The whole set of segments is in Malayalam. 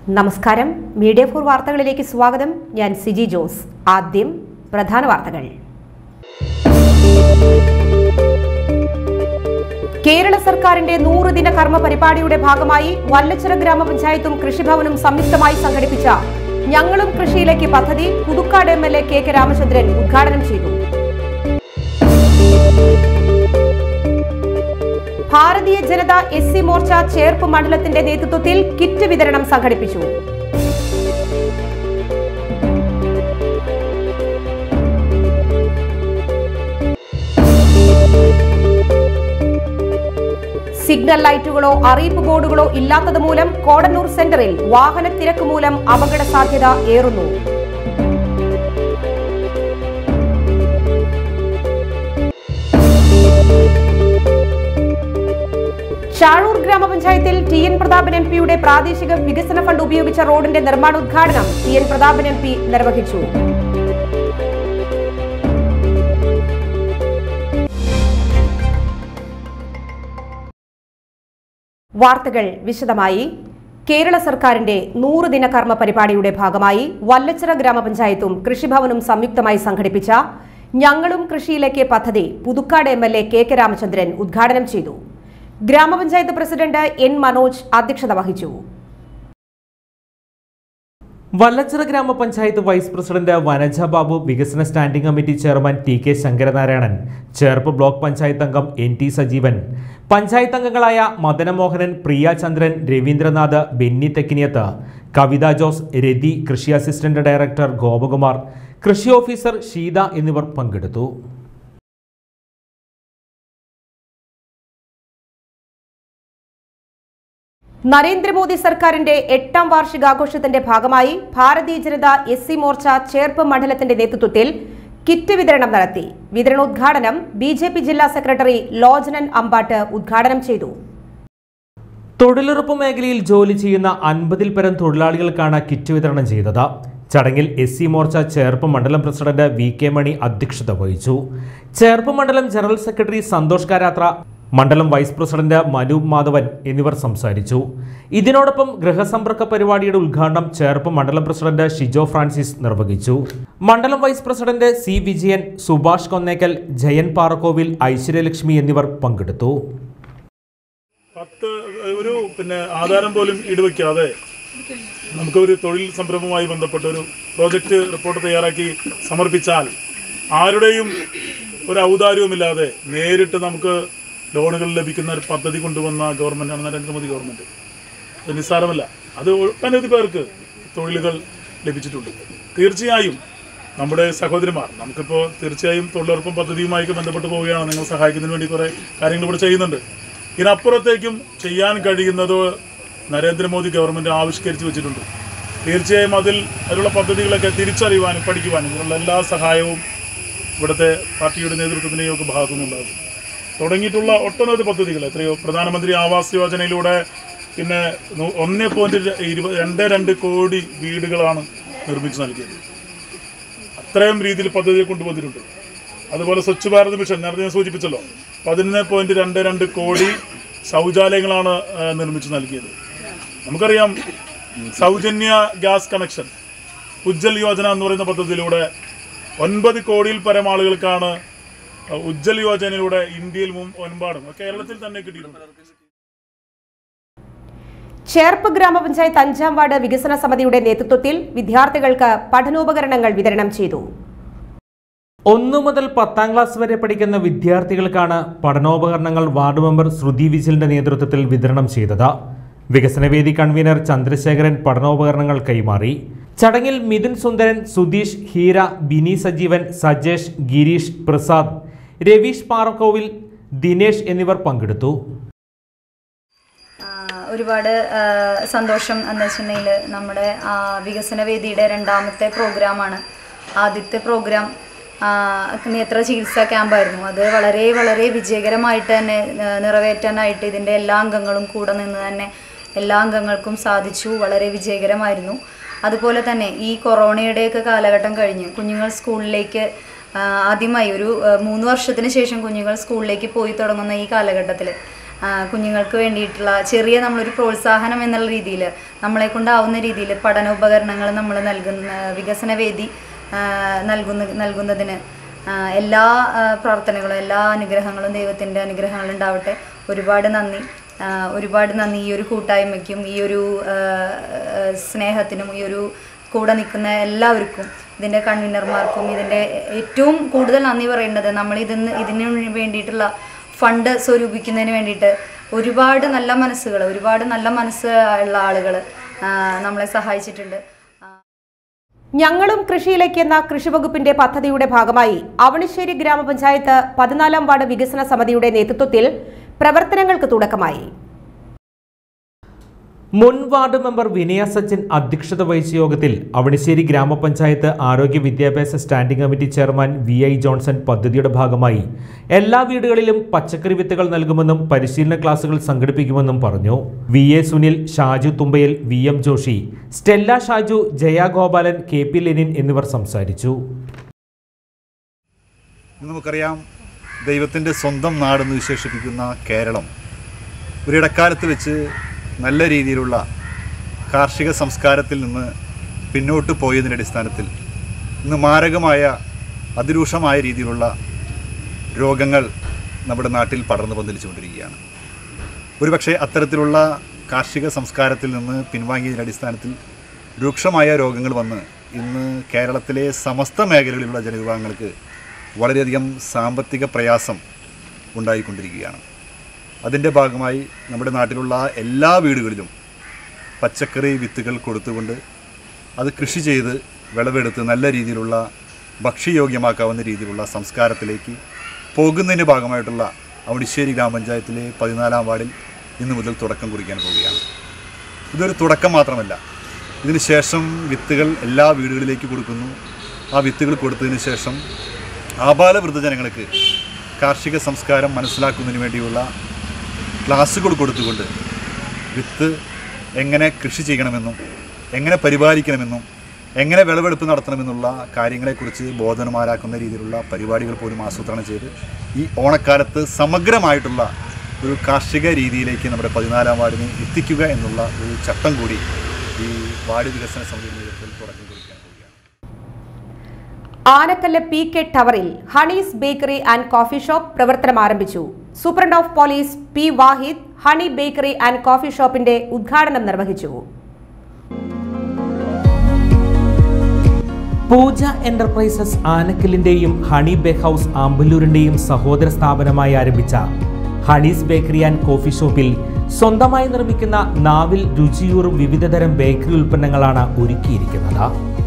നമസ്കാരം മീഡിയ ഫോർ വാർത്തകളിലേക്ക് സ്വാഗതം ഞാൻ സിജി ജോസ് ആദ്യം പ്രധാന വാർത്തകൾ കേരള സർക്കാരിന്റെ നൂറ് ദിന കർമ്മ പരിപാടിയുടെ ഭാഗമായി വല്ലച്ചിറ ഗ്രാമപഞ്ചായത്തും കൃഷിഭവനും സംയുക്തമായി സംഘടിപ്പിച്ച ഞങ്ങളും കൃഷിയിലേക്ക് പദ്ധതി Puthukkad M L A K K Ramachandran ഉദ്ഘാടനം ചെയ്തു ഭാരതീയ ജനത എസ് സി മോർച്ച ചേർപ്പ് മണ്ഡലത്തിന്റെ നേതൃത്വത്തിൽ കിറ്റ് വിതരണം സംഘടിപ്പിച്ചു സിഗ്നൽ ലൈറ്റുകളോ അറിയിപ്പ് ബോർഡുകളോ ഇല്ലാത്തത് മൂലം കോടന്നൂർ സെന്ററിൽ വാഹന തിരക്ക് മൂലം അപകട സാധ്യത ഏറുന്നു ചാഴൂർ ഗ്രാമപഞ്ചായത്തിൽ ടി എൻ പ്രതാപൻ എം പിയുടെ പ്രാദേശിക വികസന ഫണ്ട് ഉപയോഗിച്ച റോഡിന്റെ നിർമ്മാണോദ്ഘാടനം T N Prathapan M P നിർവഹിച്ചു വാർത്തകൾ വിശദമായി കേരള സർക്കാരിന്റെ നൂറ് ദിന കർമ്മ പരിപാടിയുടെ ഭാഗമായി വല്ലച്ചിറ ഗ്രാമപഞ്ചായത്തും കൃഷിഭവനും സംയുക്തമായി സംഘടിപ്പിച്ച ഞങ്ങളും കൃഷിയിലേക്ക് പദ്ധതി Puthukkad M L A K K Ramachandran ഉദ്ഘാടനം ചെയ്തു ഗ്രാമപഞ്ചായത്ത് പ്രസിഡന്റ് എൻ മനോജ് അധ്യക്ഷത വഹിച്ചു വല്ലച്ചിറ ഗ്രാമപഞ്ചായത്ത് വൈസ് പ്രസിഡന്റ് വനജ ബാബു വികസന standing committee chairman T K Sankaranarayanan Cherpu block panchayat അംഗം എൻ ടി സജീവൻ പഞ്ചായത്ത് അംഗങ്ങളായ മദനമോഹനൻ പ്രിയ ചന്ദ്രൻ രവീന്ദ്രനാഥ് ബെന്നി തെക്കിനിയത്ത് കവിത ജോസ് രതി കൃഷി അസിസ്റ്റന്റ് ഡയറക്ടർ ഗോപകുമാർ കൃഷി ഓഫീസർ ഷീത എന്നിവർ പങ്കെടുത്തു നരേന്ദ്രമോദി സർക്കാരിന്റെ എട്ടാം വാർഷികാഘോഷത്തിന്റെ ഭാഗമായി ഭാരതീയ ജനത എസ് സി മോർച്ച ചേർപ്പ് മണ്ഡലത്തിന്റെ നേതൃത്വത്തിൽ കിറ്റ് വിതരണം നടത്തി വിതരണോദ്ഘാടനം ബി ജെ പി ജില്ലാ സെക്രട്ടറി ലോജനൻ അമ്പാട്ട് ഉദ്ഘാടനം ചെയ്തു തൊഴിലുറപ്പ് മേഖലയിൽ ജോലി ചെയ്യുന്ന അൻപതിൽ പരം തൊഴിലാളികൾക്കാണ് കിറ്റ് വിതരണം ചെയ്തത് ചടങ്ങിൽ എസ് സി മോർച്ച ചേർപ്പ് മണ്ഡലം പ്രസിഡന്റ് വി കെ മണി അധ്യക്ഷത വഹിച്ചു ചേർപ്പ് മണ്ഡലം ജനറൽ സെക്രട്ടറി സന്തോഷ് കാരാത്ര മണ്ഡലം വൈസ് പ്രസിഡന്റ് മനൂപ് മാധവൻ എന്നിവർ സംസാരിച്ചു ഇതിനോടൊപ്പം ഗൃഹസമ്പർക്ക പരിപാടിയുടെ ഉദ്ഘാടനം ചേർപ്പ് മണ്ഡലം പ്രസിഡന്റ് ഷിജോ ഫ്രാൻസിസ് നിർവഹിച്ചു മണ്ഡലം vice president C Vijayan Subhash Konnekkal Jayan Parakkovil Aishwaryalakshmi എന്നിവർ പങ്കെടുത്തു പത്ത് ഒരു പിന്നെ ആധാരം പോലും ഈടുവയ്ക്കാതെ നമുക്ക് ഒരു തൊഴിൽ സംരംഭവുമായി ബന്ധപ്പെട്ട ഒരു പ്രോജക്റ്റ് റിപ്പോർട്ട് തയ്യാറാക്കി സമർപ്പിച്ചാൽ ആരുടെയും ഒരു ഔദാര്യവുമില്ലാതെ നേരിട്ട് നമുക്ക് ലോണുകൾ ലഭിക്കുന്ന ഒരു പദ്ധതി കൊണ്ടുവന്ന ഗവൺമെൻറ്റാണ് നരേന്ദ്രമോദി ഗവൺമെൻറ് അത് നിസ്സാരമല്ല അത് ഒട്ടനവധി പേർക്ക് തൊഴിലുകൾ ലഭിച്ചിട്ടുണ്ട് തീർച്ചയായും നമ്മുടെ സഹോദരിമാർ നമുക്കിപ്പോൾ തീർച്ചയായും തൊഴിലുറപ്പും പദ്ധതിയുമായി ബന്ധപ്പെട്ട് പോവുകയാണ് നിങ്ങൾ സഹായിക്കുന്നതിന് വേണ്ടി കുറേ കാര്യങ്ങൾ ഇവിടെ ചെയ്യുന്നുണ്ട് ഇതിനപ്പുറത്തേക്കും ചെയ്യാൻ കഴിയുന്നത് നരേന്ദ്രമോദി ഗവൺമെൻറ് ആവിഷ്കരിച്ച് വെച്ചിട്ടുണ്ട് തീർച്ചയായും അതിൽ അതിലുള്ള പദ്ധതികളൊക്കെ തിരിച്ചറിയുവാനും പഠിക്കുവാനും ഇതിനുള്ള എല്ലാ സഹായവും ഇവിടുത്തെ പാർട്ടിയുടെ നേതൃത്വത്തിൻ്റെയും ഒക്കെ ഭാഗത്തുനിന്നുണ്ടാകും തുടങ്ങിയിട്ടുള്ള ഒട്ടനവധി പദ്ധതികൾ എത്രയോ പ്രധാനമന്ത്രി ആവാസ് യോജനയിലൂടെ പിന്നെ നു- ഒന്ന് പോയിന്റ് ഇരുപത് രണ്ട് രണ്ട് കോടി വീടുകളാണ് നിർമ്മിച്ചു നൽകിയത് അത്രയും രീതിയിൽ പദ്ധതി കൊണ്ടുവന്നിട്ടുണ്ട് അതുപോലെ സ്വച്ഛ് ഭാരത് മിഷൻ നേരത്തെ ഞാൻ സൂചിപ്പിച്ചല്ലോ പതിനൊന്ന് പോയിന്റ് രണ്ട് രണ്ട് കോടി ശൗചാലയങ്ങളാണ് ആ, നിർമ്മിച്ചു നൽകിയത് നമുക്കറിയാം സൗജന്യ ഗ്യാസ് കണക്ഷൻ ഉജ്ജൽ യോജന എന്ന് പറയുന്ന പദ്ധതിയിലൂടെ ഒൻപത് കോടിയിൽ പരം ആളുകൾക്കാണ് ആ, ഉജ്ജൽ യോജനയിലൂടെ ഇന്ത്യയിൽ മുൻ ഒൻപാടും കേരളത്തിൽ തന്നെ കിട്ടിയിട്ടുണ്ട് ചേർപ്പ് ഗ്രാമപഞ്ചായത്ത് അഞ്ചാം വാർഡ് വികസന സമിതിയുടെ നേതൃത്വത്തിൽ വിദ്യാർത്ഥികൾക്ക് പഠനോപകരണങ്ങൾ വിതരണം ചെയ്തു ഒന്നു മുതൽ പത്താം ക്ലാസ് വരെ പഠിക്കുന്ന വിദ്യാർത്ഥികൾക്കാണ് പഠനോപകരണങ്ങൾ വാർഡ് മെമ്പർ ശ്രുതി വിജിലിന്റെ നേതൃത്വത്തിൽ വിതരണം ചെയ്തത് വികസനവേദി കൺവീനർ ചന്ദ്രശേഖരൻ പഠനോപകരണങ്ങൾ കൈമാറി ചടങ്ങിൽ മിഥുൻ സുന്ദരൻ സുധീഷ് ഹീര ബിനി സജീവൻ സജേഷ് ഗിരീഷ് പ്രസാദ് രവീഷ് പാറക്കോവിൽ ദിനേഷ് എന്നിവർ പങ്കെടുത്തു ആ, ഒരുപാട് ആ, സന്തോഷം എന്ന് വെച്ചിട്ടുണ്ടെങ്കിൽ നമ്മുടെ ആ, വികസന വേദിയുടെ രണ്ടാമത്തെ പ്രോഗ്രാമാണ് ആദ്യത്തെ പ്രോഗ്രാം ആ, നേത്ര ചികിത്സാ ക്യാമ്പായിരുന്നു അത് വളരെ വളരെ വിജയകരമായിട്ട് തന്നെ ആ, നിറവേറ്റാനായിട്ട് ഇതിൻ്റെ എല്ലാ അംഗങ്ങളും കൂടെ നിന്ന് തന്നെ എല്ലാ അംഗങ്ങൾക്കും സാധിച്ചു വളരെ വിജയകരമായിരുന്നു അതുപോലെ തന്നെ ഈ കൊറോണയുടെയൊക്കെ കാലഘട്ടം കഴിഞ്ഞ് കുഞ്ഞുങ്ങൾ സ്കൂളിലേക്ക് ആ, ആദ്യമായി ഒരു ആ, മൂന്ന് വർഷത്തിന് ശേഷം കുഞ്ഞുങ്ങൾ സ്കൂളിലേക്ക് പോയി തുടങ്ങുന്ന ഈ കാലഘട്ടത്തിൽ ആ, കുഞ്ഞുങ്ങൾക്ക് വേണ്ടിയിട്ടുള്ള ചെറിയ നമ്മളൊരു പ്രോത്സാഹനം എന്നുള്ള രീതിയിൽ നമ്മളെ കൊണ്ടാവുന്ന രീതിയിൽ പഠനോപകരണങ്ങൾ നമ്മൾ നൽകുന്ന വികസന വേദി ആ, നൽകുന്ന നൽകുന്നതിന് ആ, എല്ലാ ആ, പ്രാർത്ഥനകളും എല്ലാ അനുഗ്രഹങ്ങളും ദൈവത്തിൻ്റെ അനുഗ്രഹങ്ങൾ ഉണ്ടാവട്ടെ ഒരുപാട് നന്ദി ആ, ഒരുപാട് നന്ദി ഈ ഒരു കൂട്ടായ്മയ്ക്കും ഈ ഒരു ആ, ആ, സ്നേഹത്തിനും ഈ ഒരു കൂടെ നിൽക്കുന്ന എല്ലാവർക്കും ഇതിൻ്റെ കൺവീനർമാർക്കും ഇതിൻ്റെ ഏറ്റവും കൂടുതൽ നന്ദി പറയേണ്ടത് നമ്മൾ ഇതിന് ഇതിന് വേണ്ടിയിട്ടുള്ള ഫണ്ട് സ്വരൂപിക്കുന്നതിന് വേണ്ടിയിട്ട് ഒരുപാട് നല്ല മനസ്സുകൾ ഒരുപാട് നല്ല മനസ്സ് ഉള്ള ആളുകൾ നമ്മളെ സഹായിച്ചിട്ടുണ്ട് ആ, ഞങ്ങളും കൃഷിയിലേക്ക് എന്ന കൃഷിവകുപ്പിന്റെ പദ്ധതിയുടെ ഭാഗമായി അവണിശ്ശേരി ഗ്രാമപഞ്ചായത്ത് പതിനാലാം വാർഡ് വികസന സമിതിയുടെ നേതൃത്വത്തിൽ പ്രവർത്തനങ്ങൾക്ക് തുടക്കമായി മുൻ വാർഡ് മെമ്പർ വിനയ സച്ചിൻ അധ്യക്ഷത വഹിച്ച യോഗത്തിൽ അവണിശ്ശേരി ഗ്രാമപഞ്ചായത്ത് ആരോഗ്യ വിദ്യാഭ്യാസ standing committee chairman V I Johnson പദ്ധതിയുടെ ഭാഗമായി എല്ലാ വീടുകളിലും പച്ചക്കറി വിത്തുകൾ നൽകുമെന്നും പരിശീലന ക്ലാസുകൾ സംഘടിപ്പിക്കുമെന്നും പറഞ്ഞു V A Sunil Shaju Thumbayil V M Joshi Stella Shaju Jaya Gopalan K P Lenin എന്നിവർ സംസാരിച്ചു ഇന്ന് നമുക്കറിയാം ദൈവത്തിൻ്റെ സ്വന്തം നാടെന്ന് വിശേഷിപ്പിക്കുന്ന കേരളം ഒരിടക്കാലത്ത് വെച്ച് നല്ല രീതിയിലുള്ള കാർഷിക സംസ്കാരത്തിൽ നിന്ന് പിന്നോട്ട് പോയതിൻ്റെ അടിസ്ഥാനത്തിൽ ഇന്ന് മാരകമായ അതിരൂക്ഷമായ രീതിയിലുള്ള രോഗങ്ങൾ നമ്മുടെ നാട്ടിൽ പടർന്നു പന്തലിച്ചുകൊണ്ടിരിക്കുകയാണ് ഒരുപക്ഷെ അത്തരത്തിലുള്ള കാർഷിക സംസ്കാരത്തിൽ നിന്ന് പിൻവാങ്ങിയതിൻ്റെ അടിസ്ഥാനത്തിൽ രൂക്ഷമായ രോഗങ്ങൾ വന്ന് ഇന്ന് കേരളത്തിലെ സമസ്ത മേഖലകളിലുള്ള ജനവിഭാഗങ്ങൾക്ക് വളരെയധികം സാമ്പത്തിക പ്രയാസം ഉണ്ടായിക്കൊണ്ടിരിക്കുകയാണ് അതിൻ്റെ ഭാഗമായി നമ്മുടെ നാട്ടിലുള്ള എല്ലാ വീടുകളിലും പച്ചക്കറി വിത്തുകൾ കൊടുത്തുകൊണ്ട് അത് കൃഷി ചെയ്ത് വിളവെടുത്ത് നല്ല രീതിയിലുള്ള ഭക്ഷ്യയോഗ്യമാക്കാവുന്ന രീതിയിലുള്ള സംസ്കാരത്തിലേക്ക് പോകുന്നതിൻ്റെ ഭാഗമായിട്ടുള്ള അവണിശ്ശേരി ഗ്രാമപഞ്ചായത്തിലെ പതിനാലാം വാർഡിൽ ഇന്നു മുതൽ തുടക്കം കുറിക്കാൻ പോവുകയാണ് ഇതൊരു തുടക്കം മാത്രമല്ല ഇതിന് ശേഷം വിത്തുകൾ എല്ലാ വീടുകളിലേക്ക് കൊടുക്കുന്നു ആ വിത്തുകൾ കൊടുത്തതിന് ശേഷം ആബാല വൃദ്ധജനങ്ങൾക്ക് കാർഷിക സംസ്കാരം മനസ്സിലാക്കുന്നതിന് വേണ്ടിയുള്ള ക്ലാസ്സുകൾ കൊടുത്തുകൊണ്ട് വിത്ത് എങ്ങനെ കൃഷി ചെയ്യണമെന്നും എങ്ങനെ പരിപാലിക്കണമെന്നും എങ്ങനെ വിളവെടുപ്പ് നടത്തണമെന്നുള്ള കാര്യങ്ങളെക്കുറിച്ച് ബോധനമാരാക്കുന്ന രീതിയിലുള്ള പരിപാടികൾ പോലും ആസൂത്രണം ചെയ്ത് ഈ ഓണക്കാലത്ത് സമഗ്രമായിട്ടുള്ള ഒരു കാർഷിക രീതിയിലേക്ക് നമ്മുടെ പതിനാലാം വാർഡിനെ എത്തിക്കുക എന്നുള്ള ഒരു ചട്ടം കൂടി ഈ വാർഡ് വികസന സമിതിയുടെ നേതൃത്വത്തിൽ തുടക്കം കുറിക്കാൻ പോവുകയാണ് ആനക്കല്ല് പി കെ ടവറിൽ Honey's bakery and coffee shop പ്രവർത്തനം ആരംഭിച്ചു superintendent of police P Wahid honey bakery and coffee ഷോപ്പിന്റെ ഉദ്ഘാടനം നിർവഹിച്ചു പൂജ എന്റർപ്രൈസസ് ആനക്കലിന്റെയും ഹണി ബേക്ക് ഹൗസ് ആമ്പല്ലൂരിന്റെയും സഹോദര സ്ഥാപനമായി ആരംഭിച്ച ഹണീസ് ബേക്കറി ആൻഡ് കോഫി ഷോപ്പിൽ സ്വന്തമായി നിർമ്മിക്കുന്ന നാവിൽ രുചിയൂറും വിവിധതരം ബേക്കറി ഉൽപ്പന്നങ്ങളാണ് ഒരുക്കിയിരിക്കുന്നത്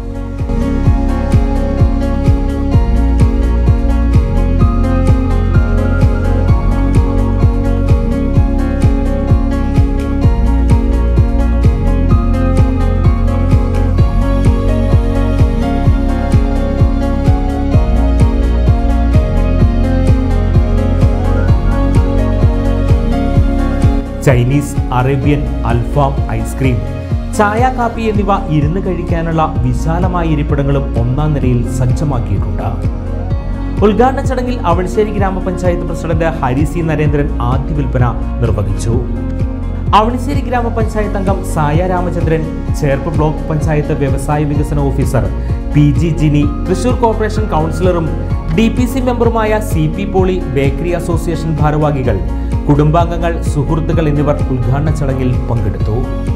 ചൈനീസ് അറേബ്യൻ അൽഫാം ഐസ്ക്രീം ചായ കാപ്പി എന്നിവ ഇരുന്ന് കഴിക്കാനുള്ള വിശാലമായ ഇരിപ്പിടങ്ങളും ഒന്നാം നിലയിൽ സജ്ജമാക്കിയിട്ടുണ്ട് ഉദ്ഘാടന ചടങ്ങിൽ അവണിശ്ശേരി ഗ്രാമപഞ്ചായത്ത് പ്രസിഡന്റ് ഹരി സി നരേന്ദ്രൻ ആദ്യ വിൽപ്പന നിർവഹിച്ചു അവണിശ്ശേരി ഗ്രാമപഞ്ചായത്ത് അംഗം സായ രാമചന്ദ്രൻ ചേർപ്പ് ബ്ലോക്ക് പഞ്ചായത്ത് വ്യവസായ വികസന officer P G Jini Thrissur corporation കൗൺസിലറും ഡി പി സി മെമ്പറുമായ C P Poly bakery association ഭാരവാഹികൾ കുടുംബാംഗങ്ങൾ സുഹൃത്തുക്കൾ എന്നിവർ ഉദ്ഘാടന ചടങ്ങിൽ പങ്കെടുത്തു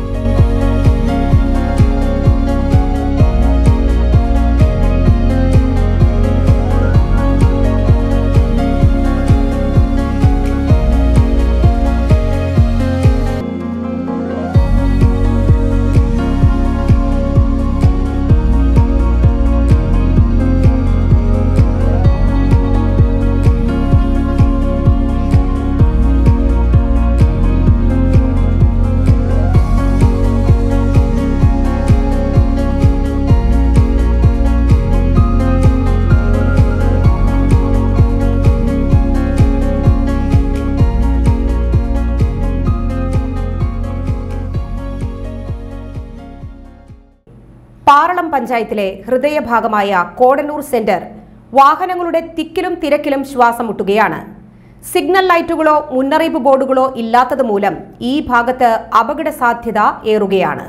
പാറളം പഞ്ചായത്തിലെ ഹൃദയഭാഗമായ കോടന്നൂർ സെന്റർ വാഹനങ്ങളുടെ തിക്കിലും തിരക്കിലും ശ്വാസം മുട്ടുകയാണ് സിഗ്നൽ ലൈറ്റുകളോ മുന്നറിയിപ്പ് ബോർഡുകളോ ഇല്ലാത്തത് മൂലം ഈ ഭാഗത്ത് അപകട സാധ്യത ഏറുകയാണ്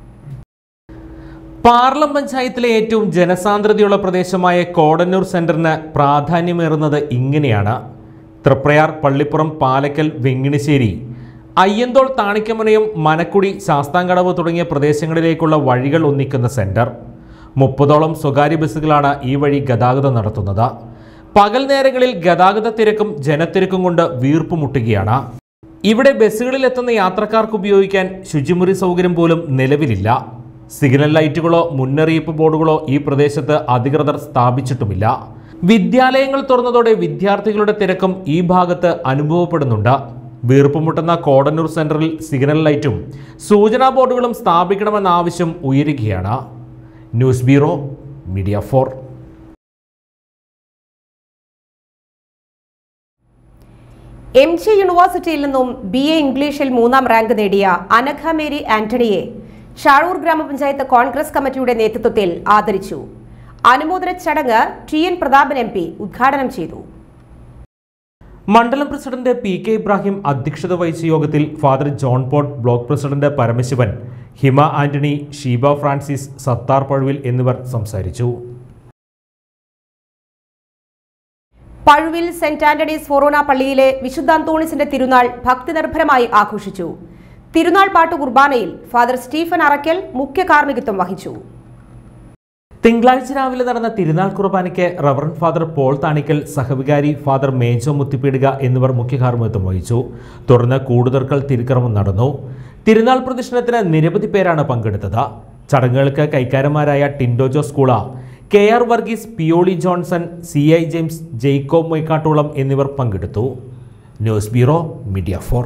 പാർലം പഞ്ചായത്തിലെ ഏറ്റവും ജനസാന്ദ്രതയുള്ള പ്രദേശമായ കോടന്നൂർ സെന്ററിന് പ്രാധാന്യമേറുന്നത് ഇങ്ങനെയാണ് തൃപ്രയാർ പള്ളിപ്പുറം പാലക്കൽ വെങ്ങിണിശ്ശേരി അയ്യന്തോൾ താണിക്കമനയം മനക്കുടി ശാസ്താംകടവ് തുടങ്ങിയ പ്രദേശങ്ങളിലേക്കുള്ള വഴികൾ ഒന്നിക്കുന്ന സെന്റർ മുപ്പതോളം സ്വകാര്യ ബസ്സുകളാണ് ഈ വഴി ഗതാഗതം നടത്തുന്നത് പകൽ നേരങ്ങളിൽ ഗതാഗത തിരക്കും ജനത്തിരക്കും കൊണ്ട് വീർപ്പുമുട്ടുകയാണ് ഇവിടെ ബസ്സുകളിൽ എത്തുന്ന യാത്രക്കാർക്ക് ഉപയോഗിക്കാൻ ശുചിമുറി സൗകര്യം പോലും നിലവിലില്ല സിഗ്നൽ ലൈറ്റുകളോ മുന്നറിയിപ്പ് ബോർഡുകളോ ഈ പ്രദേശത്ത് അധികൃതർ സ്ഥാപിച്ചിട്ടുമില്ല വിദ്യാലയങ്ങൾ തുറന്നതോടെ വിദ്യാർത്ഥികളുടെ തിരക്കും ഈ ഭാഗത്ത് അനുഭവപ്പെടുന്നുണ്ട് വീർപ്പുമുട്ടുന്ന കോടന്നൂർ സെന്ററിൽ സിഗ്നൽ ലൈറ്റും സൂചനാ ബോർഡുകളും സ്ഥാപിക്കണമെന്ന ആവശ്യം ഉയരുകയാണ് news bureau media for M G യൂണിവേഴ്സിറ്റിയിൽ നിന്നും ബി എ ഇംഗ്ലീഷിൽ മൂന്നാം റാങ്ക് നേടിയ അനഘ മേരി ആന്റണിയെ ഷാഴൂർ ഗ്രാമപഞ്ചായത്ത് കോൺഗ്രസ് കമ്മിറ്റിയുടെ നേതൃത്വത്തിൽ ആദരിച്ചു അനുമോദന ചടങ്ങ് T N Prathapan M P ഉദ്ഘാടനം ചെയ്തു മണ്ഡലം പ്രസിഡന്റ് പി കെ ഇബ്രാഹിം അധ്യക്ഷത വഹിച്ച യോഗത്തിൽ ഫാദർ ജോൺ പോട്ട് block president Paramasivan Hima Antony Sheeba Francis Sattar Pazhuvil എന്നിവർ സംസാരിച്ചു പഴുവിൽ സെന്റ് ആന്റണീസ് ഫൊറോന പള്ളിയിലെ വിശുദ്ധ അന്തോണിസിന്റെ തിരുനാൾ ഭക്തിനിർഭരമായി ആഘോഷിച്ചു തിരുനാൾ പാട്ട് കുർബാനയിൽ ഫാദർ സ്റ്റീഫൻ അറക്കൽ മുഖ്യ കാർമ്മികത്വം വഹിച്ചു തിങ്കളാഴ്ച രാവിലെ നടന്ന തിരുനാൾ കുർബാനയ്ക്ക് റവറൻ ഫാദർ പോൾ താണിക്കൽ സഹവികാരി ഫാദർ മേജോ മുത്തിപ്പീടുക എന്നിവർ മുഖ്യ കാർമ്മികത്വം വഹിച്ചു തുടർന്ന് കൂടുതർക്കൽ തിരുക്കർമ്മം നടന്നു തിരുനാൾ പ്രദർശനത്തിന് നിരവധി പേരാണ് പങ്കെടുത്തത് ചടങ്ങുകൾക്ക് കൈക്കാരന്മാരായ Tindo Jose Koola K R Varghese Pioli Johnson C I James Jacob മൊയ്ക്കാട്ടോളം എന്നിവർ പങ്കെടുത്തു news bureau media four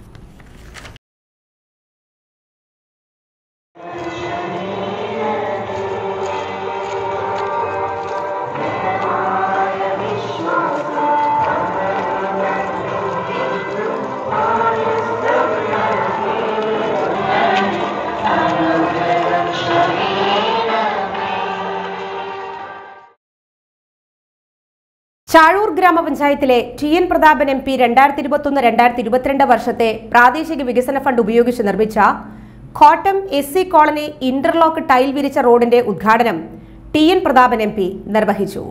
Chazhoor ഗ്രാമപഞ്ചായത്തിലെ T N Prathapan M P രണ്ടായിരത്തി ഇരുപത്തൊന്ന് രണ്ടായിരത്തി ഇരുപത്തിരണ്ട് വർഷത്തെ പ്രാദേശിക വികസന ഫണ്ട് ഉപയോഗിച്ച് നിർമ്മിച്ച Kottam S C colony interlock tile വിരിച്ച റോഡിന്റെ ഉദ്ഘാടനം T N Prathapan M P നിർവഹിച്ചു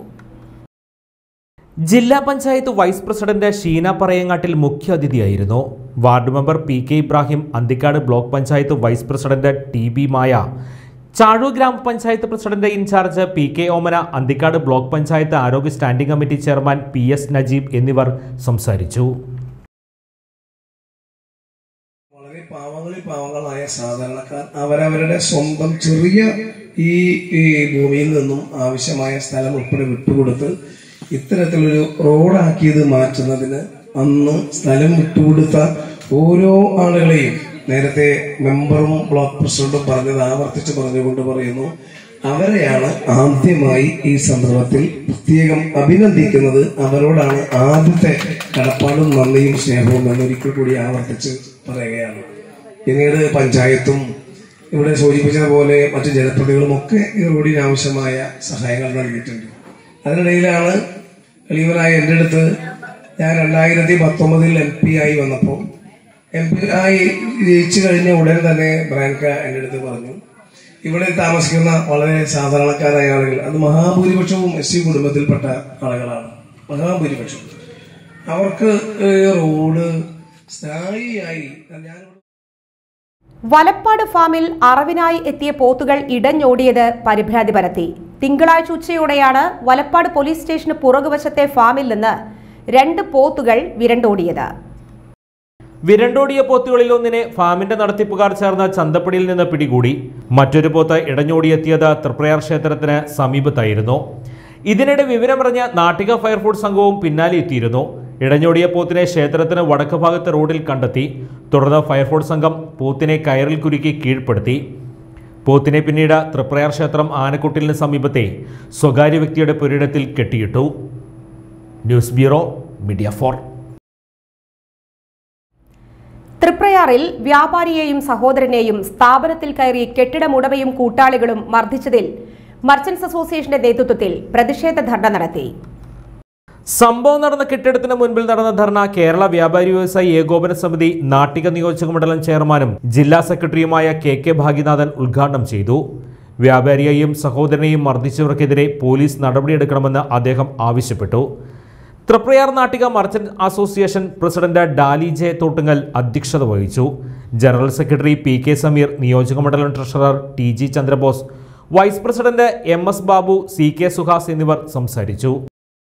ജില്ലാ പഞ്ചായത്ത് വൈസ് പ്രസിഡന്റ് ഷീന പറയങ്ങാട്ടിൽ മുഖ്യാതിഥിയായിരുന്നു ward member P K Ibrahim Anthikkad block panchayat vice president T B Maya Chazhoor ഗ്രാമപഞ്ചായത്ത് president in charge P K Omana Anthikkad block panchayat ആരോഗ്യ standing committee chairman P S Najeeb എന്നിവർ സംസാരിച്ചു വളരെ പാവങ്ങളിൽ പാവങ്ങളായ സാധാരണക്കാർ അവരവരുടെ സ്വന്തം ചെറിയ ഈ ഈ ഭൂമിയിൽ നിന്നും ആവശ്യമായ സ്ഥലം ഉൾപ്പെടെ വിട്ടുകൊടുത്ത് ഇത്തരത്തിലൊരു റോഡാക്കിയത് മാറ്റുന്നതിന് അന്ന് സ്ഥലം വിട്ടുകൊടുത്ത ഓരോ ആളുകളെയും നേരത്തെ മെമ്പറും ബ്ലോക്ക് പ്രസിഡന്റും പറഞ്ഞത് ആവർത്തിച്ച് പറഞ്ഞുകൊണ്ട് പറയുന്നു അവരെയാണ് ആദ്യമായി ഈ സന്ദർഭത്തിൽ പ്രത്യേകം അഭിനന്ദിക്കുന്നത് അവരോടാണ് ആദ്യത്തെ കടപ്പാടും നന്ദിയും സ്നേഹവും എന്നൊരിക്കൽ കൂടി ആവർത്തിച്ച് പറയുകയാണ് പിന്നീട് പഞ്ചായത്തും ഇവിടെ സൂചിപ്പിച്ചതുപോലെ മറ്റു ജനപ്രതിനിധികളും ഒക്കെ ഈ റോഡിന് ആവശ്യമായ സഹായങ്ങൾ നൽകിയിട്ടുണ്ട് അതിനിടയിലാണ് എളിയവനായ എൻ്റെ അടുത്ത് ഞാൻ രണ്ടായിരത്തി പത്തൊമ്പതിൽ എം പി ആയി വന്നപ്പോൾ എം പി ആയി ജയിച്ചു കഴിഞ്ഞ ഉടൻ തന്നെ ബ്രാൻക എൻ്റെ അടുത്ത് പറഞ്ഞു ഇവിടെ താമസിക്കുന്ന വളരെ സാധാരണക്കാരായ ആളുകൾ അത് മഹാഭൂരിപക്ഷവും എസ് സി കുടുംബത്തിൽപ്പെട്ട ആളുകളാണ് മഹാഭൂരിപക്ഷം അവർക്ക് ഈ റോഡ് സ്ഥായിയായി ഞാൻ വലപ്പാട് ഫാമിൽ അറവിനായി എത്തിയ പോത്തുകൾ ഇടഞ്ഞോടിയത് പരിഭ്രാന്തി പരത്തി തിങ്കളാഴ്ച ഉച്ചയോടെയാണ് വലപ്പാട് പോലീസ് സ്റ്റേഷന് പുറകുവശത്തെ ഫാമിൽ നിന്ന് രണ്ട് പോത്തുകൾ വിരണ്ടോടിയത് വിരണ്ടോടിയ പോത്തുകളിൽ ഒന്നിനെ ഫാമിന്റെ നടത്തിപ്പുകാർ ചേർന്ന ചന്തപ്പടിയിൽ നിന്ന് പിടികൂടി മറ്റൊരു പോത്ത് ഇടഞ്ഞോടിയെത്തിയത് തൃപ്രയാർ ക്ഷേത്രത്തിന് സമീപത്തായിരുന്നു ഇതിനിടെ വിവരമറിഞ്ഞ നാട്ടിക ഫയർഫോഴ്സ് സംഘവും പിന്നാലെ എത്തിയിരുന്നു ഇടഞ്ഞോടിയ പോത്തിനെ ക്ഷേത്രത്തിന് വടക്ക് ഭാഗത്തെ റോഡിൽ കണ്ടെത്തി തുടർന്ന് ഫയർഫോഴ്സ് സംഘം പോത്തിനെ കയറിൽ കുരുക്കി കീഴ്പ്പെടുത്തി പോത്തിനെ പിന്നീട് തൃപ്രയാർ ക്ഷേത്രം ആനക്കുട്ടിലിന് സമീപത്തെ സ്വകാര്യ വ്യക്തിയുടെ പുരയിടത്തിൽ കെട്ടിയിട്ടു ന്യൂസ് ബ്യൂറോ മീഡിയ ഫോർ തൃപ്രയാറിൽ വ്യാപാരിയെയും സഹോദരനെയും സ്ഥാപനത്തിൽ കയറി കെട്ടിടമുടമയും കൂട്ടാളികളും മർദ്ദിച്ചതിൽ മർച്ചന്റ്സ് അസോസിയേഷന്റെ നേതൃത്വത്തിൽ പ്രതിഷേധ ധർണ നടത്തി സംഭവം നടന്ന കെട്ടിടത്തിന് മുൻപിൽ നടന്ന ധർണ കേരള വ്യാപാരി വ്യവസായി ഏകോപന സമിതി നാട്ടിക നിയോജക മണ്ഡലം ചെയർമാനും ജില്ലാ സെക്രട്ടറിയുമായ കെ കെ ഭാഗ്യനാഥൻ ഉദ്ഘാടനം ചെയ്തു വ്യാപാരിയെയും സഹോദരനെയും മർദ്ദിച്ചവർക്കെതിരെ പോലീസ് നടപടിയെടുക്കണമെന്ന് അദ്ദേഹം ആവശ്യപ്പെട്ടു Triprayar Nattika merchant association president Dali J Thottungal അധ്യക്ഷത വഹിച്ചു general secretary P K Sameer നിയോജകമണ്ഡലം treasurer T G Chandrabose vice president M S Babu C K Suhas എന്നിവർ സംസാരിച്ചു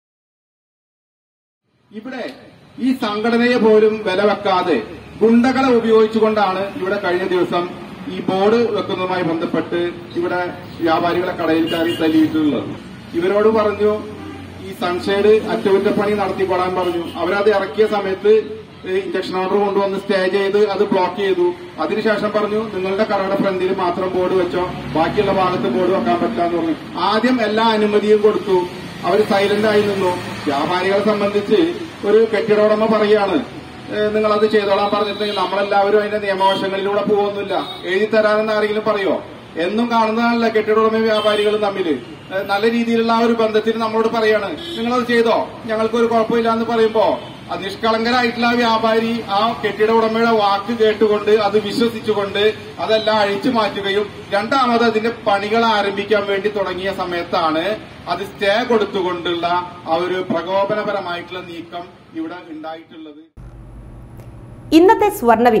ഇവിടെ ഈ സംഘടനയെ പോലും വില വെക്കാതെ ഗുണ്ടകളെ ഉപയോഗിച്ചുകൊണ്ടാണ് ഇവിടെ കഴിഞ്ഞ ദിവസം ഈ ബോർഡ് വെക്കുന്നതുമായി ബന്ധപ്പെട്ട് ഇവിടെ വ്യാപാരികളെ കടയിൽ കയറി തല്ലിയിട്ടുള്ളത് ഇവരോട് പറഞ്ഞു ഈ സൺഷെയ്ഡ് അറ്റകുറ്റപ്പണി നടത്തിക്കൊള്ളാൻ പറഞ്ഞു അവരത് ഇറക്കിയ സമയത്ത് ഇഞ്ചക്ഷൻ ഓർഡർ കൊണ്ടുവന്ന് സ്റ്റേ ചെയ്ത് അത് ബ്ലോക്ക് ചെയ്തു അതിനുശേഷം പറഞ്ഞു നിങ്ങളുടെ കടയുടെ ഫ്രണ്ടിൽ മാത്രം ബോർഡ് വെച്ചോ ബാക്കിയുള്ള ഭാഗത്ത് ബോർഡ് വെക്കാൻ പറ്റില്ല എന്ന് പറഞ്ഞു ആദ്യം എല്ലാ അനുമതിയും കൊടുത്തു അവർ സൈലന്റ് ആയി നിന്നു വ്യാപാരികളെ സംബന്ധിച്ച് ഒരു കെട്ടിട ഉടമ പറയുകയാണ് ഏഹ് നിങ്ങളത് ചെയ്തോളാൻ പറഞ്ഞിട്ടുണ്ടെങ്കിൽ നമ്മളെല്ലാവരും അതിന്റെ നിയമവശങ്ങളിലൂടെ പോകുന്നില്ല എഴുതി തരാനെന്ന് ആരെങ്കിലും പറയോ എന്നും കാണുന്നതാണല്ലോ കെട്ടിട ഉടമയും വ്യാപാരികളും തമ്മിൽ ഏഹ് നല്ല രീതിയിലുള്ള ആ ഒരു ബന്ധത്തിൽ നമ്മളോട് പറയാണ് നിങ്ങളത് ചെയ്തോ ഞങ്ങൾക്കൊരു കുഴപ്പമില്ല എന്ന് പറയുമ്പോ ആ നിഷ്കളങ്കരായിട്ടുള്ള ആ വ്യാപാരി ആ കെട്ടിട ഉടമയുടെ വാക്ക് കേട്ടുകൊണ്ട് അത് വിശ്വസിച്ചുകൊണ്ട് അതെല്ലാം അഴിച്ചു മാറ്റുകയും രണ്ടാമത് അതിന്റെ പണികൾ ആരംഭിക്കാൻ വേണ്ടി തുടങ്ങിയ സമയത്താണ് അത് സ്റ്റേ കൊടുത്തുകൊണ്ടുള്ള ആ ഒരു പ്രകോപനപരമായിട്ടുള്ള നീക്കം ഇവിടെ ഉണ്ടായിട്ടുള്ളത് ഇന്നത്തെ സ്വർണ്ണവില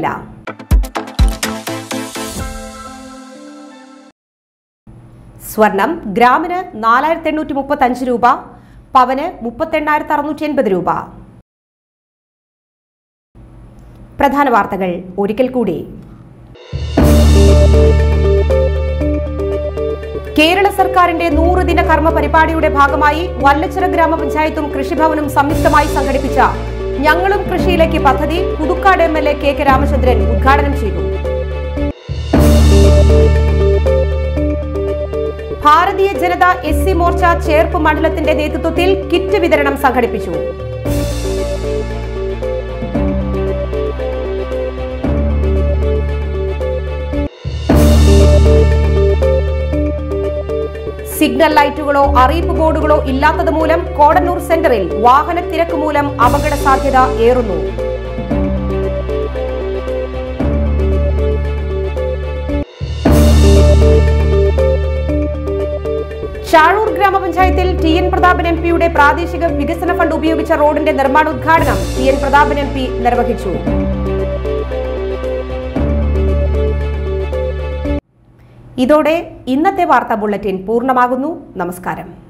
സ്വർണം ഗ്രാമിന് നാലായിരത്തി എണ്ണൂറ്റി മുപ്പത്തി അഞ്ച് രൂപ പവന് മുപ്പത്തെണ്ണായിരത്തി അറുന്നൂറ്റി എൺപത് രൂപ പ്രധാന വാർത്തകൾ ഒരിക്കൽ കൂടി കേരള സർക്കാരിന്റെ നൂറ് ദിന കർമ്മ പരിപാടിയുടെ ഭാഗമായി വല്ലച്ചിറ ഗ്രാമപഞ്ചായത്തും കൃഷിഭവനും സംയുക്തമായി സംഘടിപ്പിച്ച ഞങ്ങളും കൃഷിയിലേക്ക് പദ്ധതി Puthukkad M L A K K Ramachandran ഉദ്ഘാടനം ചെയ്തു ഭാരതീയ ജനത എസ് സി മോർച്ച ചേർപ്പ് മണ്ഡലത്തിന്റെ നേതൃത്വത്തിൽ കിറ്റ് വിതരണം സംഘടിപ്പിച്ചു സിഗ്നൽ ലൈറ്റുകളോ അറിയിപ്പ് ബോർഡുകളോ ഇല്ലാത്തത് മൂലം കോടന്നൂർ സെന്ററിൽ വാഹന തിരക്ക് മൂലം അപകട സാധ്യത ഏറുന്നു ഷാഴൂർ ഗ്രാമപഞ്ചായത്തിൽ ടി എൻ പ്രതാപൻ എം പിയുടെ പ്രാദേശിക വികസന ഫണ്ട് ഉപയോഗിച്ച റോഡിന്റെ നിർമ്മാണോദ്ഘാടനം T N Prathapan M P നിർവഹിച്ചു ഇതോടെ ഇന്നത്തെ വാർത്താ ബുള്ളറ്റിൻ പൂർണ്ണമാകുന്നു നമസ്കാരം